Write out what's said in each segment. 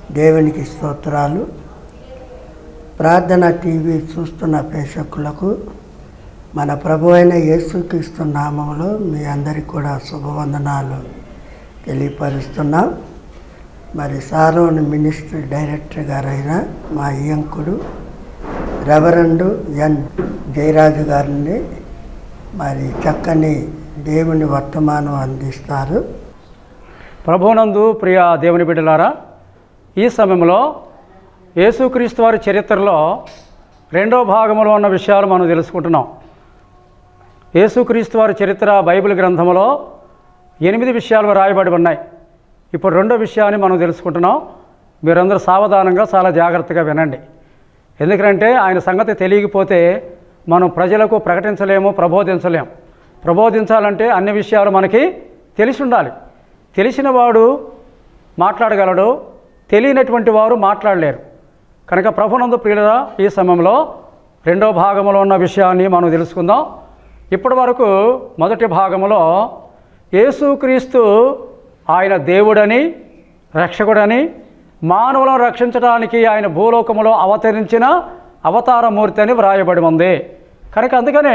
దేవునికి స్తోత్రాలు ప్రార్థన టీవీ చూస్తున్న ప్రేక్షకులకు మన ప్రభు అయిన యేసుక్రీస్తు నామంలో మీ అందరికీ కూడా శుభవందనాలు తెలియపరుస్తున్నాం మరి సారోని మినిస్ట్రీ డైరెక్టర్ గారైన మా ఇయంకుడు రెవరెండు ఎన్ జయరాజు గారిని మరి చక్కని దేవుని వర్తమానం అందిస్తారు ప్రభునందు ప్రియ దేవుని బిడ్డలారా ఈ సమయంలో యేసుక్రీస్తు వారి చరిత్రలో రెండో భాగంలో ఉన్న విషయాలు మనం తెలుసుకుంటున్నాం యేసుక్రీస్తు వారి చరిత్ర బైబిల్ గ్రంథంలో ఎనిమిది విషయాలు రాయబడి ఉన్నాయి ఇప్పుడు రెండో విషయాన్ని మనం తెలుసుకుంటున్నాం మీరందరూ సావధానంగా చాలా జాగ్రత్తగా వినండి ఎందుకంటే ఆయన సంగతి తెలియకపోతే మనం ప్రజలకు ప్రకటించలేము ప్రబోధించలేము ప్రబోధించాలంటే అన్ని విషయాలు మనకి తెలిసి ఉండాలి తెలిసిన వాడు మాట్లాడగలడు తెలియనటువంటి వారు మాట్లాడలేరు కనుక ప్రభునందు ప్రియుల ఈ సమయంలో రెండో భాగంలో ఉన్న విషయాన్ని మనం తెలుసుకుందాం ఇప్పటి వరకు మొదటి భాగంలో యేసుక్రీస్తు ఆయన దేవుడని రక్షకుడని మానవులను రక్షించడానికి ఆయన భూలోకములో అవతరించిన అవతారమూర్తి అని వ్రాయబడి ఉంది కనుక అందుకనే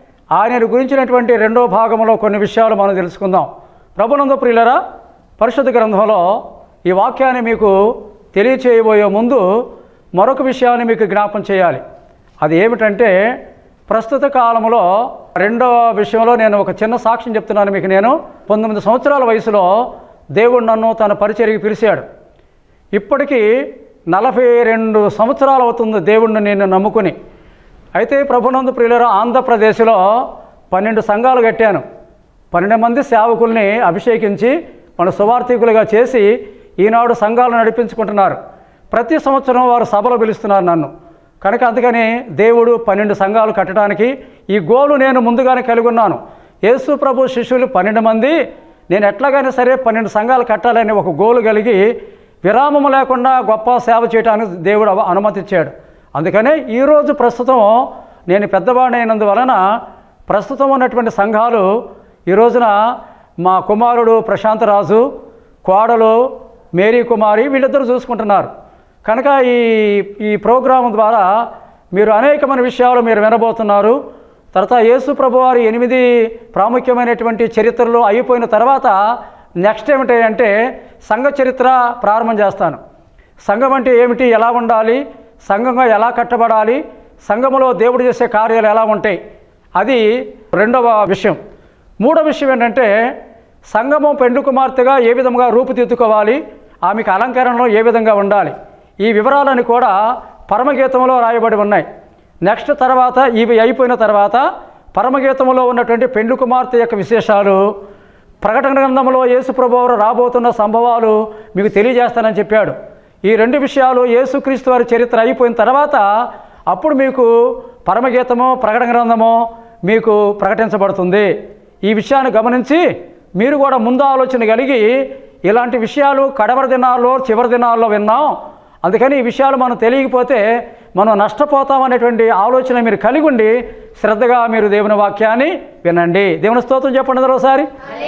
ఆయన గురించినటువంటి రెండో భాగంలో కొన్ని విషయాలు మనం తెలుసుకుందాం ప్రభునంద ప్రియులరా పరిశుద్ధ గ్రంథంలో ఈ వాక్యాన్ని మీకు తెలియచేయబోయే ముందు మరొక విషయాన్ని మీకు జ్ఞాపం చేయాలి అది ఏమిటంటే ప్రస్తుత కాలంలో రెండవ విషయంలో నేను ఒక చిన్న సాక్ష్యం చెప్తున్నాను మీకు నేను పంతొమ్మిది సంవత్సరాల వయసులో దేవుడు నన్ను తన పరిచర్యకి పిలిచాడు ఇప్పటికీ నలభై రెండు సంవత్సరాలు అవుతుంది దేవుణ్ణి నేను నమ్ముకుని అయితే ప్రభునందు ప్రియులర ఆంధ్రప్రదేశ్లో పన్నెండు సంఘాలు కట్టాను పన్నెండు మంది సేవకుల్ని అభిషేకించి మన సువార్థికులుగా చేసి ఈనాడు సంఘాలు నడిపించుకుంటున్నారు ప్రతి సంవత్సరం వారు సభలు పిలుస్తున్నారు నన్ను కనుక అందుకని దేవుడు పన్నెండు సంఘాలు కట్టడానికి ఈ గోలు నేను ముందుగానే కలిగి ఉన్నాను యేసు ప్రభు శిష్యులు పన్నెండు మంది నేను ఎట్లాగైనా సరే పన్నెండు సంఘాలు కట్టాలని ఒక గోలు కలిగి విరామం లేకుండా గొప్ప సేవ చేయడానికి దేవుడు అవ- అనుమతించాడు అందుకనే ఈరోజు ప్రస్తుతం నేను పెద్దవాడిని అయినందువలన ప్రస్తుతం ఉన్నటువంటి సంఘాలు ఈ రోజున మా కుమారుడు ప్రశాంత్ రాజు కోడలు మేరీ కుమారి వీళ్ళిద్దరూ చూసుకుంటున్నారు కనుక ఈ ఈ ప్రోగ్రాం ద్వారా మీరు అనేకమైన విషయాలు మీరు వినబోతున్నారు తర్వాత యేసు ప్రభు వారి ఎనిమిది ప్రాముఖ్యమైనటువంటి చరిత్రలు అయిపోయిన తర్వాత నెక్స్ట్ ఏమిటి అంటే సంఘ చరిత్ర ప్రారంభం చేస్తాను సంఘం అంటే ఏమిటి ఎలా ఉండాలి సంఘంగా ఎలా కట్టబడాలి సంఘములో దేవుడు చేసే కార్యాలు ఎలా ఉంటాయి అది రెండవ విషయం మూడవ విషయం ఏంటంటే సంఘము పెండు కుమార్తెగా ఏ విధంగా రూపుదిద్దుకోవాలి ఆమెకు అలంకరణలో ఏ విధంగా ఉండాలి ఈ వివరాలని కూడా పరమగీతంలో రాయబడి ఉన్నాయి నెక్స్ట్ తర్వాత ఇవి అయిపోయిన తర్వాత పరమగీతంలో ఉన్నటువంటి పెండు కుమార్తె యొక్క విశేషాలు ప్రకటన గ్రంథంలో యేసుప్రభువారు రాబోతున్న సంభవాలు మీకు తెలియజేస్తానని చెప్పాడు ఈ రెండు విషయాలు యేసుక్రీస్తు వారి చరిత్ర అయిపోయిన తర్వాత అప్పుడు మీకు పరమగీతము ప్రకటన గ్రంథము మీకు ప్రకటించబడుతుంది ఈ విషయాన్ని గమనించి మీరు కూడా ముందు ఆలోచన కలిగి ఇలాంటి విషయాలు కడవరి దినాల్లో చివరి దినాల్లో విన్నాం అందుకని ఈ విషయాలు మనం తెలియకపోతే మనం నష్టపోతాం అనేటువంటి ఆలోచన మీరు కలిగి ఉండి శ్రద్ధగా మీరు దేవుని వాక్యాన్ని వినండి దేవుని స్తోత్రం చెప్పండి అందరూ ఒకసారి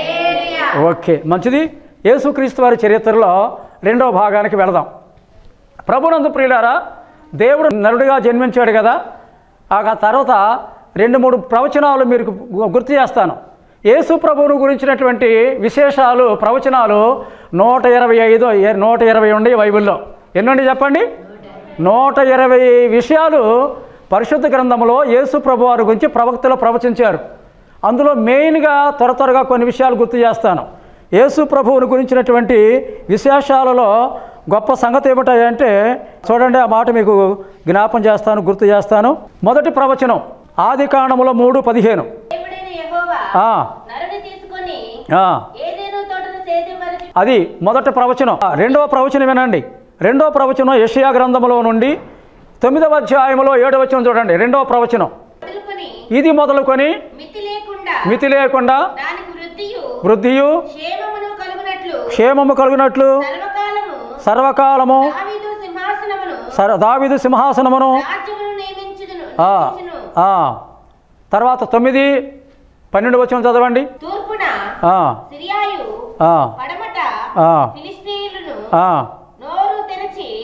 ఓకే మంచిది యేసుక్రీస్తు వారి చరిత్రలో రెండవ భాగానికి వెళదాం ప్రభునందు ప్రియులారా దేవుడు నరుడిగా జన్మించాడు కదా ఆ తర్వాత రెండు మూడు ప్రవచనాలు మీరు గు- గుర్తు చేస్తాను యేసు ప్రభువును గురించినటువంటి విశేషాలు ప్రవచనాలు నూట ఇరవై ఐదు ఏ- నూట ఇరవై ఉండి బైబిల్లో ఎన్నుండి చెప్పండి నూట ఇరవై విషయాలు పరిశుద్ధ గ్రంథంలో యేసు ప్రభు వారి గురించి ప్రవక్తలు ప్రవచించారు అందులో మెయిన్గా త్వర త్వరగా కొన్ని విషయాలు గుర్తు చేస్తాను యేసు ప్రభువుని గురించినటువంటి విశేషాలలో గొప్ప సంగతి ఏమిటాయంటే చూడండి ఆ మాట మీకు జ్ఞాపం చేస్తాను గుర్తు చేస్తాను మొదటి ప్రవచనం ఆది కాండములో మూడు పదిహేను దేవుడైన యెహోవా ఆ, నరుని తీసుకొని ఆ, ఏదేను తోటను సేద్యపరచి అది మొదటి ప్రవచనం ఆ, రెండవ ప్రవచనం వినండి రెండవ ప్రవచనం యెషయా గ్రంథములో నుండి తొమ్మిదవ అధ్యాయంలో ఏడవ వచనం చూడండి రెండవ ప్రవచనం మొదలుకొని ఇది మొదలుకొని మితి లేకుండా మితి లేకుండా దానికి వృద్ధియు వృద్ధియు క్షేమమును కలుగునట్లు క్షేమము కలుగునట్లు సర్వకాలము సర్వకాలము దావీదు సింహాసనమును సర దావిదు సింహాసనమును రాజ్యమును నియమించుదును ఆ, నియమించును. ఆ. తర్వాత తొమ్మిది పన్నెండు వచ్చిన చదవండి తూర్పున ఆ, సిరియాయు ఆ, పడమట ఆ, ఫిలిస్తీయులను ఆ, నోరు తెరచి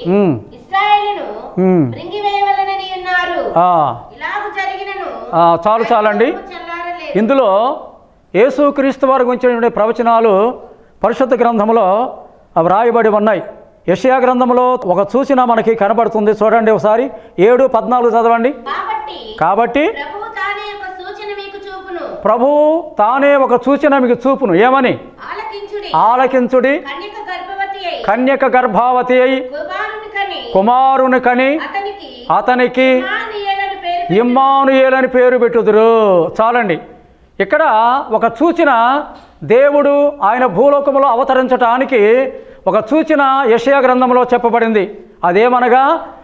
ఉమ్, ఇస్రాయేలును ఉమ్. మృంగివేయవలనని ఉన్నారు ఆ, ఇలాగు జరిగినను ఆ, చాలు చాలండి చల్లారలేదు ఇందులో యేసుక్రీస్తు వారి గురించినటువంటి ప్రవచనాలు పరిశుద్ధ గ్రంథంలో అవి రాయబడి ఉన్నాయి యషయా గ్రంథంలో ఒక సూచన మనకి కనబడుతుంది చూడండి ఒకసారి ఏడు పద్నాలుగు చదవండి కాబట్టి కాబట్టి ప్రభువు తానే ఒక సూచన మీకు చూపును ప్రభువు తానే ఒక సూచన మీకు చూపును ఏమని ఆలకించుడి ఆలకించుడి కన్యక గర్భవతి అయి కన్యక గర్భావతి అయి కుమారుని కని కుమారుని కని అతనికి అతనికి ఇమ్మానుయేలని పేరు ఇమ్మానుయేలని పేరు పెట్టుదురు చాలండి ఇక్కడ ఒక సూచన దేవుడు ఆయన భూలోకములో అవతరించటానికి ఒక సూచన యషయా గ్రంథంలో చెప్పబడింది అదేమనగా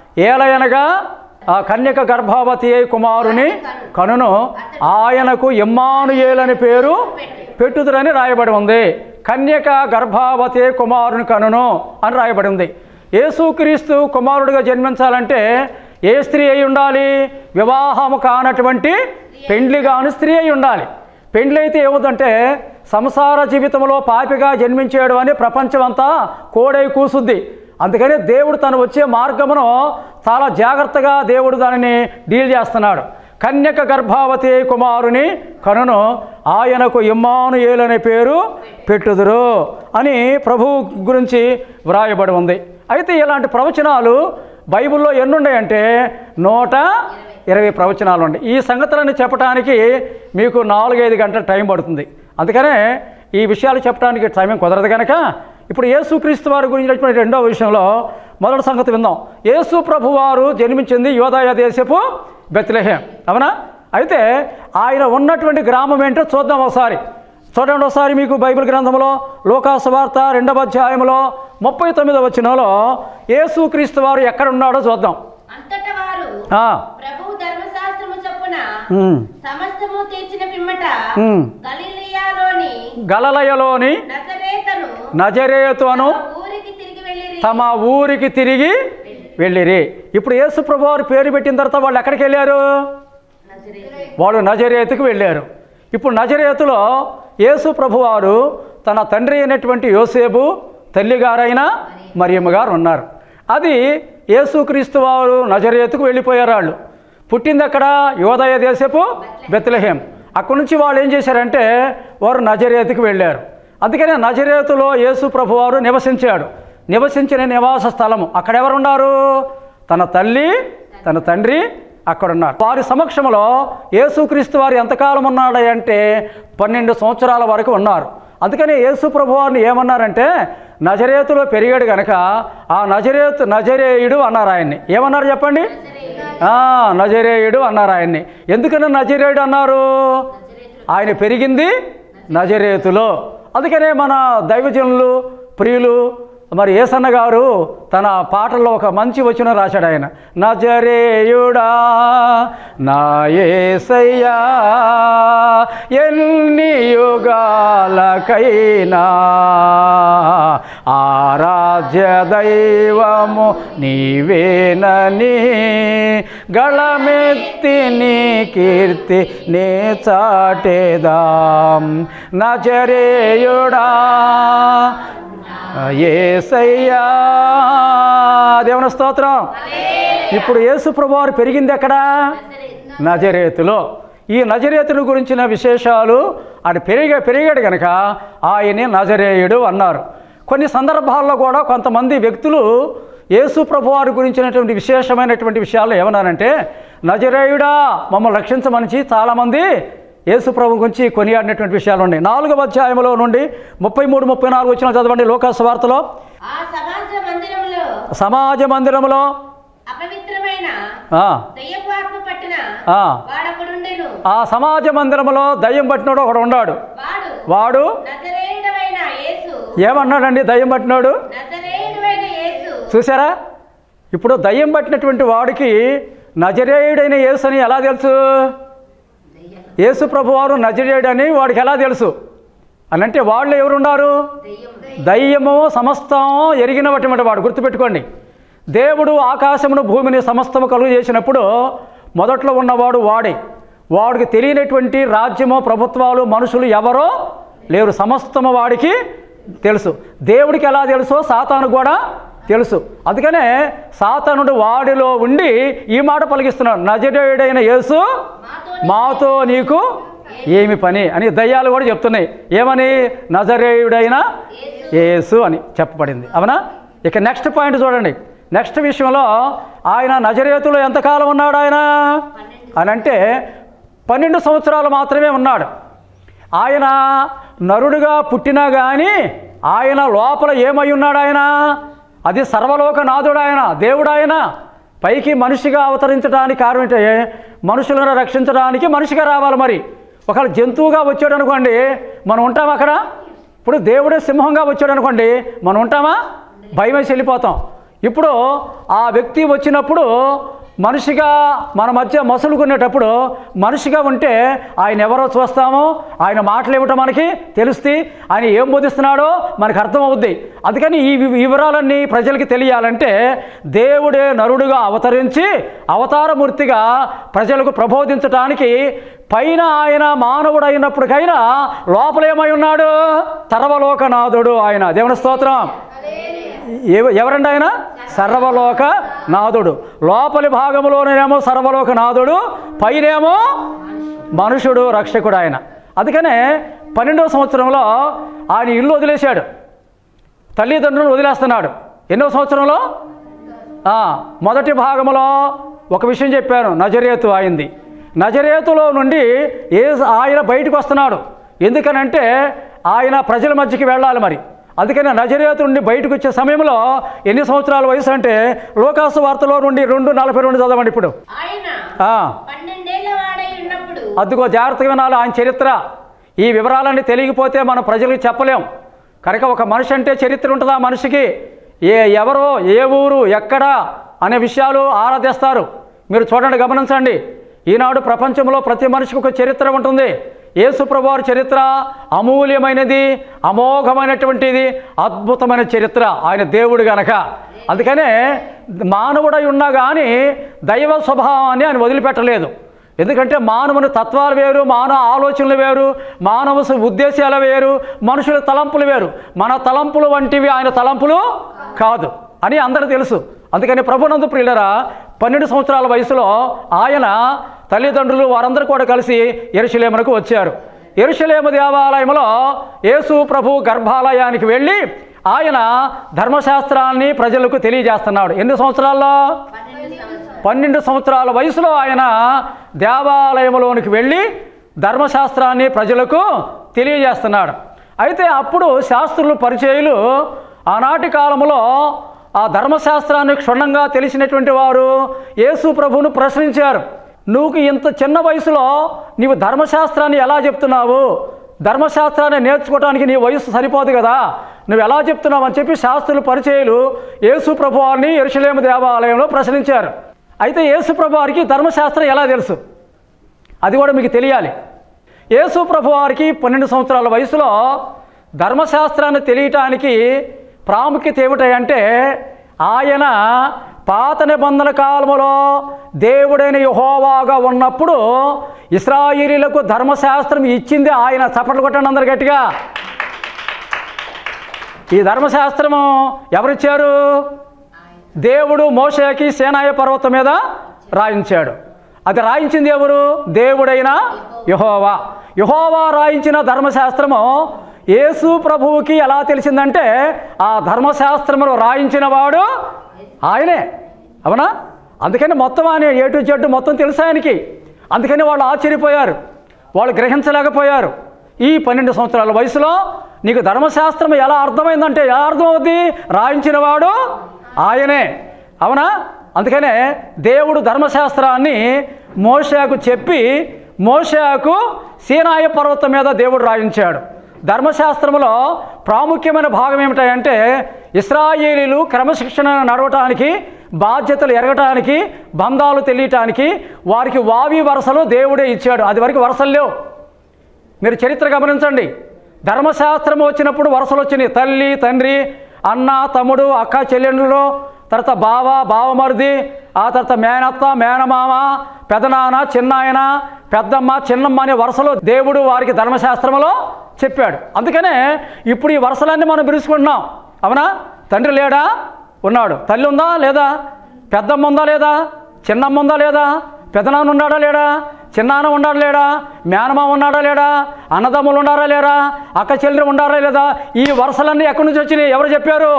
ఏలయనగా ఆ కన్యక గర్భావతి అయి కుమారుని కనును ఆయనకు ఇమ్మానుయేలని పేరు పెట్టుదురని రాయబడి ఉంది కన్యక గర్భావతి కుమారుని కనును అని రాయబడి ఉంది యేసుక్రీస్తు కుమారుడిగా జన్మించాలంటే ఏ స్త్రీ అయి ఉండాలి వివాహము కానటువంటి పెండ్లి కాని స్త్రీ అయి ఉండాలి పెండ్లి అయితే ఏముందంటే సంసార జీవితంలో పాపిగా జన్మించేయడం అని ప్రపంచం అంతా కోడై కూసుద్ది అందుకని దేవుడు తను వచ్చే మార్గమును చాలా జాగ్రత్తగా దేవుడు దానిని డీల్ చేస్తున్నాడు కన్యక గర్భావతి కుమారుని కనును ఆయనకు ఇమ్మానుయేలు అనే పేరు పెట్టుదురు అని ప్రభు గురించి వ్రాయబడి ఉంది అయితే ఇలాంటి ప్రవచనాలు బైబిల్లో ఎన్నున్నాయంటే నూట ఇరవై ప్రవచనాలు ఉన్నాయి ఈ సంగతులను చెప్పడానికి మీకు నాలుగైదు గంటల టైం పడుతుంది అందుకనే ఈ విషయాలు చెప్పడానికి సమయం కుదరదు కనుక ఇప్పుడు యేసుక్రీస్తు వారి గురించినటువంటి రెండో విషయంలో మొదటి సంగతి విందాం యేసు ప్రభు వారు జన్మించింది యోదాయ దేశపు బెత్లెహేం అవునా అయితే ఆయన ఉన్నటువంటి గ్రామం ఏంటో చూద్దాం ఒకసారి చూడండి ఒకసారి మీకు బైబిల్ గ్రంథంలో లోకాసు వార్త రెండవ అధ్యాయంలో ముప్పై తొమ్మిదవ వచనంలో యేసుక్రీస్తు వారు ఎక్కడ ఉన్నాడో చూద్దాం అంతటా వారు ఆ, ప్రభు ధర్మశాస్త్రము చొప్పున ఉమ్, సమస్తము తీర్చిన పిమ్మట ఉమ్. గలిలియాలోని గలలయలోని నజరేతను నజరేతు అను ఊరికి తిరిగి వెళ్ళిరి తమ ఊరికి తిరిగి వెళ్ళిరి ఇప్పుడు యేసు ప్రభు వారు పేరు పెట్టిన తర్వాత వాళ్ళు ఎక్కడికి వెళ్ళారు వాళ్ళు నజరేతుకు వెళ్ళారు ఇప్పుడు నజరేతులో యేసు ప్రభువారు తన తండ్రి అయినటువంటి యోసేపు తల్లిగారైన మరియమ్మ గారు ఉన్నారు అది యేసుక్రీస్తు వారు నజరేతుకు వెళ్ళిపోయారు వాళ్ళు పుట్టింది అక్కడ యోదయ దేశపు బెత్లహేం అక్కడి నుంచి వాళ్ళు ఏం చేశారంటే వారు నజరేతుకు వెళ్ళారు అందుకనే నజరేతులో యేసు ప్రభువారు నివసించాడు నివసించిన నివాస స్థలము అక్కడ ఎవరు ఉన్నారు తన తల్లి తన తండ్రి అక్కడ ఉన్నారు వారి సమక్షంలో యేసుక్రీస్తు వారు ఎంతకాలం ఉన్నాడు అంటే పన్నెండు సంవత్సరాల వరకు ఉన్నారు అందుకని యేసు ప్రభు వారిని ఏమన్నారంటే నజరేతులో పెరిగాడు గనక ఆ నజరేతు నజరేయుడు అన్నారు ఆయన్ని ఏమన్నారు చెప్పండి ఆ, నజరేయుడు అన్నారు ఆయన్ని ఎందుకని నజరేయుడు అన్నారు ఆయన పెరిగింది నజరేతులో అందుకనే మన దైవజనులు ప్రియులు మరి ఏసన్న గారు తన పాటల్లో ఒక మంచి వచనం రాశాడు ఆయన నజరేయుడా నా ఏసయ్యా ఎన్ని యుగాలకైనా ఆరాధ్య దైవము నీవేనని గళమెత్తి నీ కీర్తి నే చాటేదాం నజరేయుడా ఏసయ్యా దేవుని స్తోత్రం ఇప్పుడు యేసు ప్రభువారు పెరిగింది ఎక్కడ నజరేతులో ఈ నజరేతుని గురించిన విశేషాలు ఆయన పెరిగా పెరిగాడు కనుక ఆయనే నజరేయుడు అన్నారు కొన్ని సందర్భాల్లో కూడా కొంతమంది వ్యక్తులు యేసు ప్రభువారి గురించినటువంటి విశేషమైనటువంటి విషయాలు ఏమన్నారంటే నజరేయుడా మమ్మల్ని రక్షించమనిచి చాలామంది యేసు ప్రభు గురించి కొనియాడినటువంటి విషయాలు ఉన్నాయి నాలుగవ అధ్యాయంలో నుండి ముప్పై మూడు ముప్పై నాలుగు వచ్చిన చదవండి లోకాసు వార్తలో ఆ సమాజ మందిరంలో సమాజ మందిరంలో అపవిత్రమైన ఆ, దయ్యపు ఆత్మ పట్టిన ఆ, వాడొకడుండెను ఆ సమాజ మందిరంలో దయ్యం పట్టినోడు ఒకడు ఉన్నాడు వాడు వాడు నజరేయుడవైన యేసు ఏమన్నాడండి దయ్యం పట్టినోడు నజరేయుడవైన యేసు చూసారా ఇప్పుడు దయ్యం పట్టినటువంటి వాడికి నజరేయుడైన యేసు అని ఎలా తెలుసు యేసు ప్రభువారు నజరేయుడని వాడికి ఎలా తెలుసు అని అంటే వాళ్ళు ఎవరున్నారు దయ్యము సమస్తం ఎరిగినటువంటి వాడు గుర్తుపెట్టుకోండి దేవుడు ఆకాశమును భూమిని సమస్తము కలుగు చేసినప్పుడు మొదట్లో ఉన్నవాడు వాడే వాడికి తెలియనటువంటి రాజ్యము ప్రభుత్వాలు మనుషులు ఎవరో లేరు సమస్తము వాడికి తెలుసు దేవుడికి ఎలా తెలుసో సాతాను కూడా తెలుసు అందుకనే సాతనుడు వాడిలో ఉండి ఈ మాట పలికిస్తున్నాడు నజరేయుడైన యేసు మాతో నీకు ఏమి పని అని దయ్యాలు కూడా చెప్తున్నాయి ఏమని నజరేయుడైన యేసు అని చెప్పబడింది అవునా ఇక నెక్స్ట్ పాయింట్ చూడండి నెక్స్ట్ విషయంలో ఆయన నజరేతులో ఎంతకాలం ఉన్నాడు ఆయన అని అంటే పన్నెండు సంవత్సరాలు మాత్రమే ఉన్నాడు ఆయన నరుడుగా పుట్టినా కానీ ఆయన లోపల ఏమై ఉన్నాడు ఆయన అది సర్వలోక నాథుడు ఆయన దేవుడు ఆయన పైకి మనిషిగా అవతరించడానికి కారణం ఏంటంటే మనుషులను రక్షించడానికి మనిషిగా రావాలి మరి ఒకవేళ జంతువుగా వచ్చాడు అనుకోండి మనం ఉంటామా అక్కడ ఇప్పుడు దేవుడే సింహంగా వచ్చాడు అనుకోండి మనం ఉంటామా భయం వేసి వెళ్ళిపోతాం ఇప్పుడు ఆ వ్యక్తి వచ్చినప్పుడు మనిషిగా మన మధ్య మసులుకునేటప్పుడు మనిషిగా ఉంటే ఆయన ఎవరో చూస్తామో ఆయన మాటలు ఏమిటో మనకి తెలుస్తే ఆయన ఏం బోధిస్తున్నాడో మనకు అర్థమవుద్ది అందుకని ఈ వి- వివరాలన్నీ ప్రజలకి తెలియాలంటే దేవుడే నరుడుగా అవతరించి అవతారమూర్తిగా ప్రజలకు ప్రబోధించడానికి పైన ఆయన మానవుడు అయినప్పటికైనా లోపల ఏమై ఉన్నాడు సర్వలోకనాథుడు ఆయన దేవుని స్తోత్రం ఎవ- ఎవరండి ఆయన సర్వలోక నాథుడు లోపలి భాగంలోనేమో సర్వలోక నాథుడు పైనేమో మనుషుడు రక్షకుడు ఆయన అందుకనే పన్నెండవ సంవత్సరంలో ఆయన ఇల్లు వదిలేశాడు తల్లిదండ్రులను వదిలేస్తున్నాడు ఎన్నో సంవత్సరంలో ఆ, మొదటి భాగంలో ఒక విషయం చెప్పాను నజరేతు అయింది నజరేతులో నుండి ఏ ఆయన బయటకు వస్తున్నాడు ఎందుకనంటే ఆయన ప్రజల మధ్యకి వెళ్ళాలి మరి అందుకని నజరేతు నుండి బయటకు వచ్చే సమయంలో ఎన్ని సంవత్సరాల వయసు అంటే లోకాసు వార్తలో నుండి రెండు నలభై రెండు చదవండి ఇప్పుడు ఆయన ఆ, పన్నెండేళ్ల వాడై ఉన్నప్పుడు అదిగో జాగ్రత్తగా వినాలి ఆయన చరిత్ర ఈ వివరాలన్నీ తెలియకపోతే మనం ప్రజలకు చెప్పలేం కనుక ఒక మనిషి అంటే చరిత్ర ఉంటుంది ఆ మనిషికి ఏ ఎవరో ఏ ఊరు ఎక్కడ అనే విషయాలు ఆరాధిస్తారు మీరు చూడండి గమనించండి ఈనాడు ప్రపంచంలో ప్రతి మనిషికి ఒక చరిత్ర ఉంటుంది యేసుప్రభు వారి చరిత్ర అమూల్యమైనది అమోఘమైనటువంటిది అద్భుతమైన చరిత్ర ఆయన దేవుడు గనక అందుకనే మానవుడై ఉన్నా కానీ దైవ స్వభావాన్ని ఆయన వదిలిపెట్టలేదు ఎందుకంటే మానవుని తత్వాలు వేరు మానవ ఆలోచనలు వేరు మానవ స- ఉద్దేశాలు వేరు మనుషుల తలంపులు వేరు మన తలంపులు వంటివి ఆయన తలంపులు కాదు అని అందరూ తెలుసు అందుకని ప్రభునందు ప్రియులరా పన్నెండు సంవత్సరాల వయసులో ఆయన తల్లిదండ్రులు వారందరూ కూడా కలిసి ఎరుషలేమునకు వచ్చారు ఎరుషలేము దేవాలయంలో యేసు ప్రభు గర్భాలయానికి వెళ్ళి ఆయన ధర్మశాస్త్రాన్ని ప్రజలకు తెలియజేస్తున్నాడు ఎన్ని సంవత్సరాల్లో పన్నెండు సంవత్సరాలు పన్నెండు సంవత్సరాల వయసులో ఆయన దేవాలయంలోనికి వెళ్ళి ధర్మశాస్త్రాన్ని ప్రజలకు తెలియజేస్తున్నాడు అయితే అప్పుడు శాస్త్రులు పరిచయులు ఆనాటి కాలంలో ఆ ధర్మశాస్త్రాన్ని క్షుణ్ణంగా తెలిసినటువంటి వారు యేసు ప్రభువును ప్రశ్నించారు నువ్వు ఇంత చిన్న వయసులో నీవు ధర్మశాస్త్రాన్ని ఎలా చెప్తున్నావు ధర్మశాస్త్రాన్ని నేర్చుకోవడానికి నీ వయసు సరిపోదు కదా నువ్వు ఎలా చెప్తున్నావు అని చెప్పి శాస్త్రులు పరిచయులు యేసు ప్రభు వారిని ఎరుషలేము దేవాలయంలో ప్రశ్నించారు అయితే యేసు ప్రభు వారికి ధర్మశాస్త్రం ఎలా తెలుసు అది కూడా మీకు తెలియాలి యేసు ప్రభు వారికి పన్నెండు సంవత్సరాల వయసులో ధర్మశాస్త్రాన్ని తెలియటానికి ప్రాముఖ్యత ఏమిటంటే ఆయన పాత నిబంధన కాలములో దేవుడైన యహోవాగా ఉన్నప్పుడు ఇస్రాయిలీలకు ధర్మశాస్త్రం ఇచ్చింది ఆయన చప్పట్లు కొట్టండి అందరు గట్టిగా ఈ ధర్మశాస్త్రము ఎవరిచ్చారు దేవుడు మోషేకి సేనాయ పర్వతం మీద రాయించాడు అది రాయించింది ఎవరు దేవుడైన యహోవా యహోవా రాయించిన ధర్మశాస్త్రము యేసు ప్రభువుకి ఎలా తెలిసిందంటే ఆ ధర్మశాస్త్రమును రాయించిన వాడు ఆయనే అవునా అందుకని మొత్తం ఆయన ఏ టు జెడ్ మొత్తం తెలుసు ఆయనకి అందుకని వాళ్ళు ఆశ్చర్యపోయారు వాళ్ళు గ్రహించలేకపోయారు ఈ పన్నెండు సంవత్సరాల వయసులో నీకు ధర్మశాస్త్రం ఎలా అర్థమైందంటే ఎలా అర్థమవుద్ది రాయించిన వాడు ఆయనే అవునా అందుకనే దేవుడు ధర్మశాస్త్రాన్ని మోషాకు చెప్పి మోషాకు సీనాయ పర్వతం మీద దేవుడు రాయించాడు ధర్మశాస్త్రంలో ప్రాముఖ్యమైన భాగం ఏమిటంటే ఇస్రాయేలీలు క్రమశిక్షణ నడవటానికి బాధ్యతలు ఎరగటానికి బంధాలు తెలియటానికి వారికి వావి వరసలు దేవుడే ఇచ్చాడు అది వరకు వరసలు లేవు మీరు చరిత్ర గమనించండి ధర్మశాస్త్రం వచ్చినప్పుడు వరుసలు వచ్చినాయి తల్లి తండ్రి అన్న తమ్ముడు అక్క చెల్లెండ్రులు తర్వాత బావ బావమరిది ఆ తర్వాత మేనత్త మేనమామ పెదనాన్న చిన్నాయన పెద్దమ్మ చిన్నమ్మ అనే వరుసలో దేవుడు వారికి ధర్మశాస్త్రంలో చెప్పాడు అందుకనే ఇప్పుడు ఈ వరుసలన్నీ మనం పిలుచుకుంటున్నాం అవునా తండ్రి లేడా ఉన్నాడు తల్లి ఉందా లేదా పెద్దమ్మ ఉందా లేదా చిన్నమ్మ ఉందా లేదా పెదనాన్న ఉన్నాడా లేడా చిన్నాన్న ఉన్నాడా లేడా మేనమామ ఉన్నాడా లేడా అన్నదమ్ములు ఉన్నారా లేరా అక్క చెల్లెలు ఉన్నారా లేదా ఈ వరుసలన్నీ ఎక్కడి నుంచి వచ్చినాయి ఎవరు చెప్పారు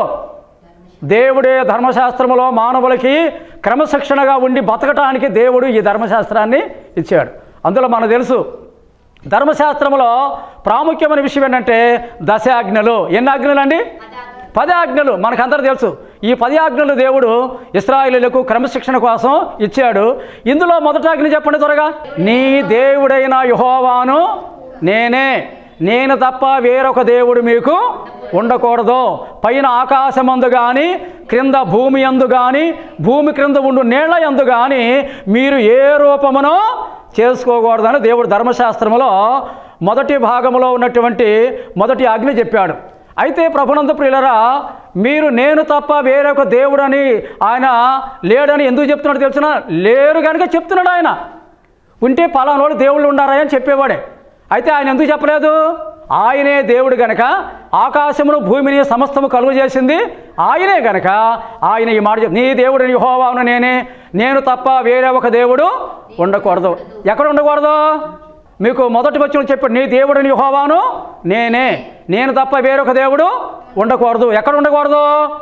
దేవుడే ధర్మశాస్త్రములో మానవులకి క్రమశిక్షణగా ఉండి బతకటానికి దేవుడు ఈ ధర్మశాస్త్రాన్ని ఇచ్చాడు అందులో మనకు తెలుసు ధర్మశాస్త్రములో ప్రాముఖ్యమైన విషయం ఏంటంటే దశ ఆజ్ఞలు ఎన్ని ఆజ్ఞలు అండి పది ఆజ్ఞలు మనకందరూ తెలుసు ఈ పది ఆజ్ఞలు దేవుడు ఇస్రాయేలులకు క్రమశిక్షణ కోసం ఇచ్చాడు ఇందులో మొదటి ఆజ్ఞ చెప్పండి త్వరగా నీ దేవుడైన యహోవాను నేనే నేను తప్ప వేరొక దేవుడు మీకు ఉండకూడదు పైన ఆకాశమందు కానీ క్రింద భూమి అందు కానీ భూమి క్రింద ఉండు నీళ్ల యందు కానీ మీరు ఏ రూపమునో చేసుకోకూడదని దేవుడు ధర్మశాస్త్రములో మొదటి భాగంలో ఉన్నటువంటి మొదటి ఆజ్ఞ చెప్పాడు అయితే ప్రభునంద ప్రియులరా మీరు నేను తప్ప వేరొక దేవుడని ఆయన లేడని ఎందుకు చెప్తున్నాడు తెలుసిన లేరు కనుక చెప్తున్నాడు ఆయన ఉంటే పలానోళ్ళు దేవుళ్ళు ఉండారా అని చెప్పేవాడే అయితే ఆయన ఎందుకు చెప్పలేదు ఆయనే దేవుడు గనక ఆకాశమును భూమిని సమస్తము కలుగు చేసింది ఆయనే గనక ఆయన ఈ మాట చెప్ నీ దేవుడిని యెహోవాను నేనే నేను తప్ప వేరే ఒక దేవుడు ఉండకూడదు ఎక్కడ ఉండకూడదు మీకు మొదటి వచ్చిన చెప్పాడు నీ దేవుడిని యెహోవాను నేనే నేను తప్ప వేరొక దేవుడు ఉండకూడదు ఎక్కడ ఉండకూడదు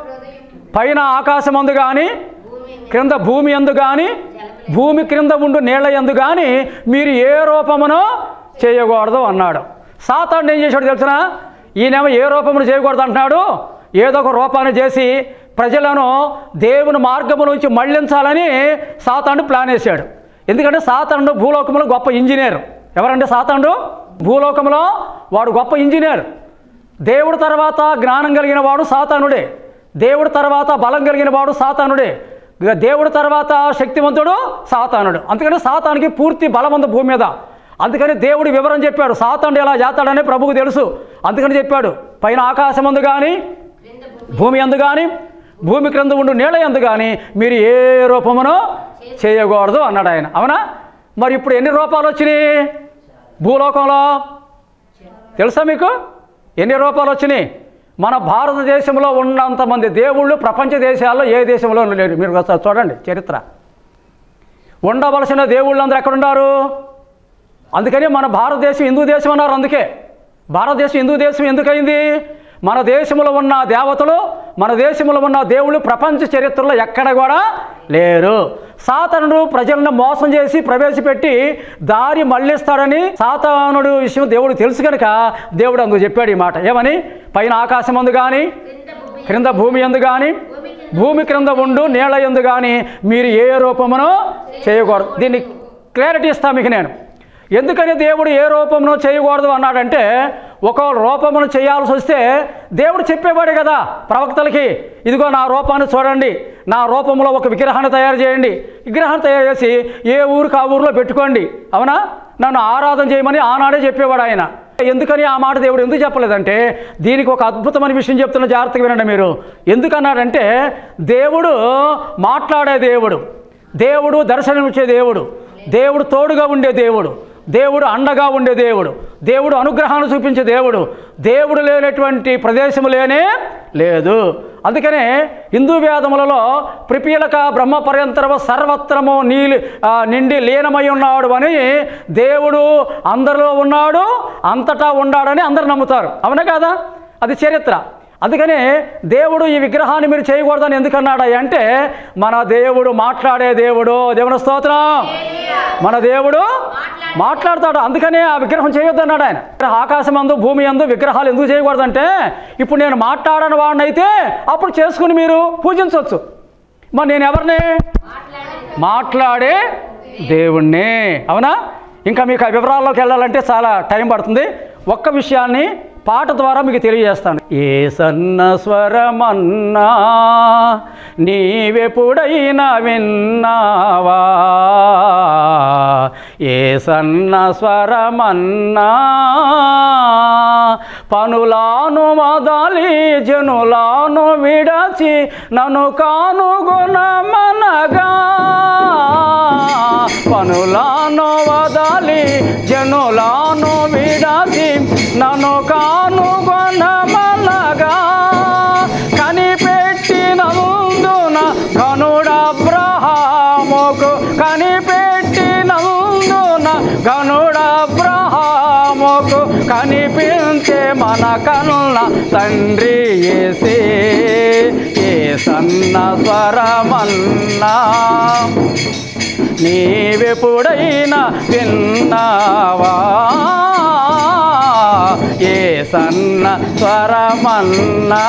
పైన ఆకాశమందు కానీ క్రింద భూమి ఎందు కానీ భూమి క్రింద ఉండు నీళ్ల ఎందు కానీ మీరు ఏ రూపమునో చేయకూడదు అన్నాడు సాతాను ఏం చేశాడు తెలిసిన ఈయనేమో ఏ రూపమును చేయకూడదు అంటున్నాడు ఏదో ఒక రూపాన్ని చేసి ప్రజలను దేవుని మార్గము నుంచి మళ్లించాలని సాతాను ప్లాన్ వేశాడు ఎందుకంటే సాతానుడు భూలోకంలో గొప్ప ఇంజనీర్ ఎవరంటే సాతానుడు భూలోకంలో వాడు గొప్ప ఇంజనీర్ దేవుడు తర్వాత జ్ఞానం కలిగిన వాడు సాతానుడే దేవుడు తర్వాత బలం కలిగిన వాడు సాతానుడే ఇక దేవుడు తర్వాత శక్తివంతుడు సాతానుడు అందుకని సాతానికి పూర్తి బలం ఉంది భూమి మీద అందుకని దేవుడు వివరం చెప్పాడు సాతానుడు ఎలా చేస్తాడని ప్రభువుకు తెలుసు అందుకని చెప్పాడు పైన ఆకాశం అందు కానీ భూమి అందు కానీ భూమి క్రింద ఉండు నీళ్ళ ఎందు కానీ మీరు ఏ రూపమునో చేయకూడదు అన్నాడు ఆయన అవునా మరి ఇప్పుడు ఎన్ని రూపాలు వచ్చినాయి భూలోకంలో తెలుసా మీకు ఎన్ని రూపాలు వచ్చినాయి మన భారతదేశంలో ఉన్నంతమంది దేవుళ్ళు ప్రపంచ దేశాల్లో ఏ దేశంలో లేరు మీరు ఒకసారి చూడండి చరిత్ర ఉండవలసిన దేవుళ్ళు అందరూ ఎక్కడున్నారు అందుకని మన భారతదేశం హిందూ దేశం అన్నారు అందుకే భారతదేశం హిందూ దేశం ఎందుకైంది మన దేశంలో ఉన్న దేవతలు మన దేశంలో ఉన్న దేవుళ్ళు ప్రపంచ చరిత్రలో ఎక్కడ కూడా లేరు సాతానుడు ప్రజలను మోసం చేసి ప్రవేశపెట్టి దారి మళ్ళిస్తాడని సాతానుడు విషయం దేవుడు తెలుసు కనుక దేవుడు అందుకు చెప్పాడు ఈ మాట ఏమని పైన ఆకాశం అందు కానీ క్రింద భూమి ఎందు కానీ భూమి క్రింద ఉండు నీళ్ళ ఎందు కానీ మీరు ఏ రూపమునో చేయకూడదు దీన్ని క్లారిటీ ఇస్తాను మీకు నేను ఎందుకని దేవుడు ఏ రూపమును చేయకూడదు అన్నాడంటే ఒక రూపమును చేయాల్సి వస్తే దేవుడు చెప్పేవాడే కదా ప్రవక్తలకి ఇదిగో నా రూపాన్ని చూడండి నా రూపంలో ఒక విగ్రహాన్ని తయారు చేయండి విగ్రహాన్ని తయారు చేసి ఏ ఊరికి ఆ ఊరిలో పెట్టుకోండి అవునా నన్ను ఆరాధన చేయమని ఆనాడే చెప్పేవాడు ఆయన ఎందుకని ఆ మాట దేవుడు ఎందుకు చెప్పలేదంటే దీనికి ఒక అద్భుతమైన విషయం చెప్తున్న జాగ్రత్తగా వినండి మీరు ఎందుకన్నాడంటే దేవుడు మాట్లాడే దేవుడు దేవుడు దర్శనమిచ్చే దేవుడు దేవుడు తోడుగా ఉండే దేవుడు దేవుడు అండగా ఉండే దేవుడు దేవుడు అనుగ్రహాన్ని చూపించే దేవుడు దేవుడు లేనటువంటి ప్రదేశం లేనే లేదు అందుకనే హిందూ వేదములలో ప్రిపీలక బ్రహ్మ పర్యంతరము సర్వత్రము నీలి ఆ, నిండి లీనమై ఉన్నాడు అని దేవుడు అందరిలో ఉన్నాడు అంతటా ఉన్నాడని అందరు నమ్ముతారు అవునా కాదా అది చరిత్ర అందుకని దేవుడు ఈ విగ్రహాన్ని మీరు చేయకూడదని ఎందుకన్నాడు అంటే మన దేవుడు మాట్లాడే దేవుడు దేవుని స్తోత్రం మన దేవుడు మాట్లాడతాడు అందుకనే ఆ విగ్రహం చేయొద్దు అన్నాడు ఆయన ఆకాశం అందు భూమి అందు విగ్రహాలు ఎందుకు చేయకూడదంటే ఇప్పుడు నేను మాట్లాడని వాడినైతే అప్పుడు చేసుకుని మీరు పూజించవచ్చు మరి నేను ఎవరిని మాట్లాడే దేవుణ్ణి అవునా ఇంకా మీకు ఆ వివరాల్లోకి వెళ్ళాలంటే చాలా టైం పడుతుంది ఒక్క విషయాన్ని పాట ద్వారా మీకు తెలియజేస్తాను ఏ సన్న స్వరమన్నా నీవెప్పుడైనా విన్నావా ఏ సన్న స్వరమన్నా పనులాను మదలి జనులాను విడచి నన్ను కానుగొనమనగా పనులాను వదలి జనులాను విడచి నన్ను కానుగొనమనగా కనిపెట్టినందున కనిపించే మన కన్న తండ్రి ఏసే ఏ సన్న స్వరమన్నా నీవెప్పుడైనా విన్నావా ఏ సన్న స్వరమన్నా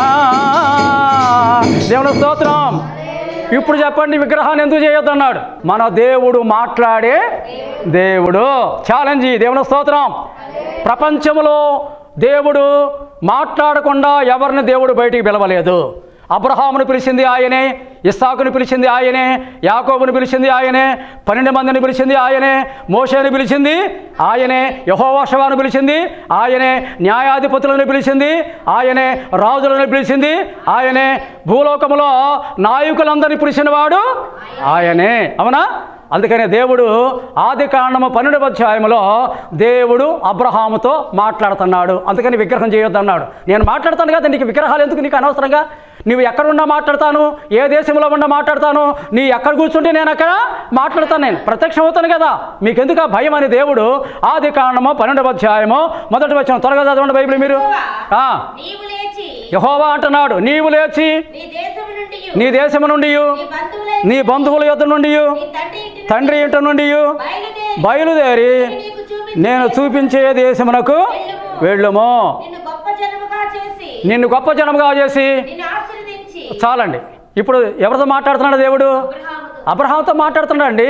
దేవుని స్తోత్రం ఇప్పుడు చెప్పండి విగ్రహాన్ని ఎందుకు చేయొద్దన్నాడు మన దేవుడు మాట్లాడే దేవుడు ఛాలెంజ్ దేవుని స్తోత్రం ప్రపంచంలో దేవుడు మాట్లాడకుండా ఎవరిని దేవుడు బయటికి పిలవలేదు అబ్రహామును పిలిచింది ఆయనే ఇస్సాకుని పిలిచింది ఆయనే యాకోబుని పిలిచింది ఆయనే పన్నెండు మందిని పిలిచింది ఆయనే మోషేని పిలిచింది ఆయనే యహోవాషవాను పిలిచింది ఆయనే న్యాయాధిపతులను పిలిచింది ఆయనే రాజులను పిలిచింది ఆయనే భూలోకములో నాయకులందరినీ పిలిచినవాడు ఆయనే అవునా అందుకనే దేవుడు ఆది కాండము పన్నెండవ అధ్యాయంలో దేవుడు అబ్రహాముతో మాట్లాడుతున్నాడు అందుకని విగ్రహం చేయొద్దన్నాడు నేను మాట్లాడతాను కదా నీకు విగ్రహాలు ఎందుకు నీకు అనవసరంగా నువ్వు ఎక్కడ ఉన్నా మాట్లాడతాను ఏ దేశంలో ఉన్నా మాట్లాడతాను నీ ఎక్కడ కూర్చుంటే నేను అక్కడ మాట్లాడతాను నేను ప్రత్యక్షం అవుతాను కదా మీకెందుకు ఆ భయం అని దేవుడు ఆది కాండము పన్నెండవ అధ్యాయము మొదటి వచ్చిన త్వరగా చదవండి బైబిల్ మీరు ఆ, నీవు లేచి యెహోవా అంటున్నాడు నీవు లేచి నీ దేశము నుండి నీ దేశము నుండి నీ బంధువుల నీ బంధువుల యొద్ద నుండి నీ తండ్రి ఇంటి తండ్రి ఇంటి నుండి బయలుదేరి బయలుదేరి నీకు చూపి నేను చూపించే దేశమునకు వెళ్ళుము నిన్ను గొప్ప జనముగా చేసి నిన్ను గొప్ప జనముగా చేసి నిన్ను ఆశీర్వదించి చాలండి ఇప్పుడు ఎవరితో మాట్లాడుతున్నాడు దేవుడు అబ్రహాముతో అబ్రహాంతో మాట్లాడుతున్నాడండి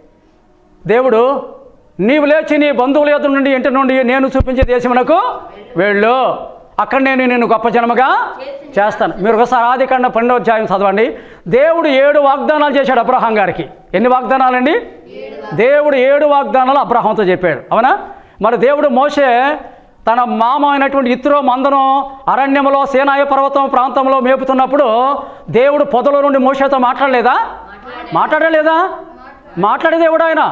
దేవుడు నీవు లేచి నీ బంధువుల యొద్ద నుండి ఇంటి నుండి నేను చూపించే దేశమునకు వెళ్ళు అక్కడ నేను నిన్ను గొప్ప జనముగా చేస్తాను మీరు ఒకసారి ఆది కండ పన్నెండవ అధ్యాయం చదవండి దేవుడు ఏడు వాగ్దానాలు చేశాడు అబ్రహాం గారికి ఎన్ని వాగ్దానాలండి దేవుడు ఏడు వాగ్దానాలు అబ్రహాంతో చెప్పాడు అవునా మరి దేవుడు మోసే తన మామ అయినటువంటి ఇత్రో మందను అరణ్యంలో సేనాయ పర్వతం ప్రాంతంలో మేపుతున్నప్పుడు దేవుడు పొదలో నుండి మోసేతో మాట్లాడలేదా మాట్లాడలేదా మాట్లాడే దేవుడు ఆయన